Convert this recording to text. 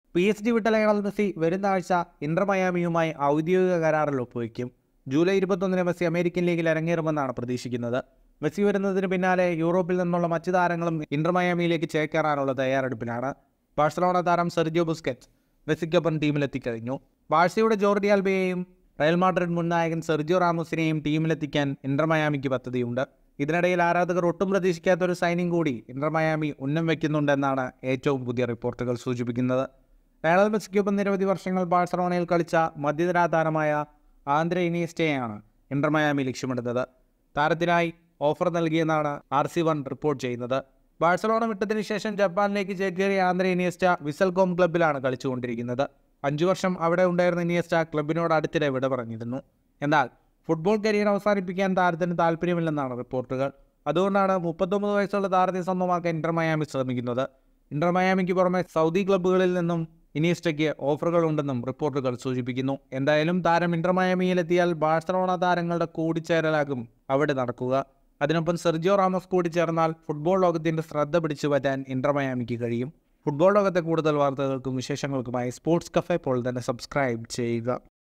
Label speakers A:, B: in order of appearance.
A: P S G വിട്ട Lionel Messi വരുന്ന ആഴ്ച ഇന്റർ മയാമിയുമായി ഔദ്യോഗിക കരാറിൽ ഒപ്പുവയ്ക്കും ജൂലൈ ഇരുപത്തൊന്നിന് മെസ്സി അമേരിക്കൻ ലീഗിൽ ഇറങ്ങിയിരുമെന്നാണ് പ്രതീക്ഷിക്കുന്നത് മെസ്സി വരുന്നതിന് പിന്നാലെ യൂറോപ്പിൽ നിന്നുള്ള മറ്റു താരങ്ങളും ഇന്റർ മയാമിയിലേക്ക് ചേക്കേറാനുള്ള തയ്യാറെടുപ്പിലാണ് ബാഴ്സലോണ താരം സെർജിയോ ബുസ്കറ്റ് മെസ്സിക്കൊപ്പം ടീമിലെത്തിക്കഴിഞ്ഞു ബാഴ്സയുടെ ജോർഡി ആൽബയെയും റയൽ മാഡ്രിഡ് മുൻ നായകൻ സെർജിയോ റാമോസിനെയും ടീമിലെത്തിക്കാൻ ഇന്റർ മയാമിക്ക് പദ്ധതിയുണ്ട് ഇതിനിടയിൽ ആരാധകർ ഒട്ടും പ്രതീക്ഷിക്കാത്ത ഒരു സൈനിങ് കൂടി ഇന്റർ മയാമി ഉന്നം വയ്ക്കുന്നുണ്ടെന്നാണ് ഏറ്റവും പുതിയ റിപ്പോർട്ടുകൾ സൂചിപ്പിക്കുന്നത് ലയണൽ മെസ്സിക്കൊപ്പം നിരവധി വർഷങ്ങൾ ബാഴ്സലോണയിൽ കളിച്ച മധ്യനിര താരമായ ആന്ദ്രെ ഇനിയസ്റ്റയെയാണ് ഇന്റർ മയാമി ലക്ഷ്യമിടുന്നത് താരത്തിനായി ഓഫർ നൽകിയെന്നാണ് ആർ സി വൺ റിപ്പോർട്ട് ചെയ്യുന്നത് ബാഴ്സലോണ വിട്ടതിന് ശേഷം ജപ്പാനിലേക്ക് ചേക്കേറിയ ആന്ദ്രെ ഇനിയസ്റ്റ വിസൽകോം ക്ലബ്ബിലാണ് കളിച്ചുകൊണ്ടിരിക്കുന്നത് അഞ്ചു വർഷം അവിടെ ഉണ്ടായിരുന്ന ഇനിയസ്റ്റ ക്ലബിനോട് അടുത്തിടെ വിട പറഞ്ഞിരുന്നു എന്നാൽ ഫുട്ബോൾ കരിയർ അവസാനിപ്പിക്കാൻ താരത്തിന് താല്പര്യമില്ലെന്നാണ് റിപ്പോർട്ടുകൾ അതുകൊണ്ടാണ് മുപ്പത്തൊമ്പത് വയസ്സുള്ള താരത്തെ സ്വന്തമാക്കാൻ ഇന്റർ മയാമി ശ്രമിക്കുന്നത് ഇന്റർ മയാമിക്ക് പുറമെ സൗദി ക്ലബ്ബുകളിൽ നിന്നും ഇനിയസ്റ്റയ്ക്ക് ഓഫറുകൾ ഉണ്ടെന്നും റിപ്പോർട്ടുകൾ സൂചിപ്പിക്കുന്നു എന്തായാലും താരം ഇന്റർ മയാമിയിലെത്തിയാൽ ബാഴ്സലോണ താരങ്ങളുടെ കൂടിച്ചേരലാകും അവിടെ നടക്കുക അതിനൊപ്പം സെർജിയോ റാമോസ് കൂടി ചേർന്നാൽ ഫുട്ബോൾ ലോകത്തിന്റെ ശ്രദ്ധ പിടിച്ചു പറ്റാൻ ഇന്റർ മയാമിക്ക് കഴിയും ഫുട്ബോൾ ലോകത്തെ കൂടുതൽ വാർത്തകൾക്കും വിശേഷങ്ങൾക്കുമായി സ്പോർട്സ് കഫേ പോൾ തന്നെ സബ്സ്ക്രൈബ് ചെയ്യുക